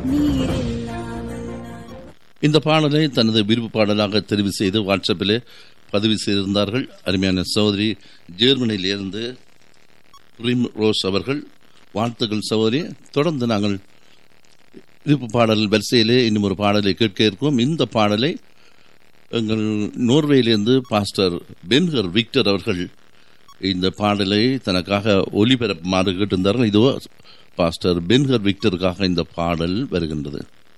இந்த பாடலை தனது விருப்பு பாடலாக தெரிவு செய்து வாட்ஸ்அப்பில் பதிவு செய்திருந்தார்கள் அருமையான சகோதரி ஜெர்மனியிலிருந்து பிரிம் ரோஸ் அவர்கள் வாழ்த்துக்கள் சகோதரி தொடர்ந்து நாங்கள் விருப்பு பாடல் வரிசையிலே இன்னும் ஒரு பாடலை கேட்க இருக்கோம் இந்த பாடலை எங்கள் நோர்வேயிலிருந்து பாஸ்டர் பென்ஹர் விக்டர் அவர்கள் இந்த பாடலை தனக்காக ஒலிபரப்புமாறு கேட்டிருந்தார்கள் இதோ பாஸ்டர் பென்ஹர் விக்டருக்காக இந்த பாடல் வருகின்றது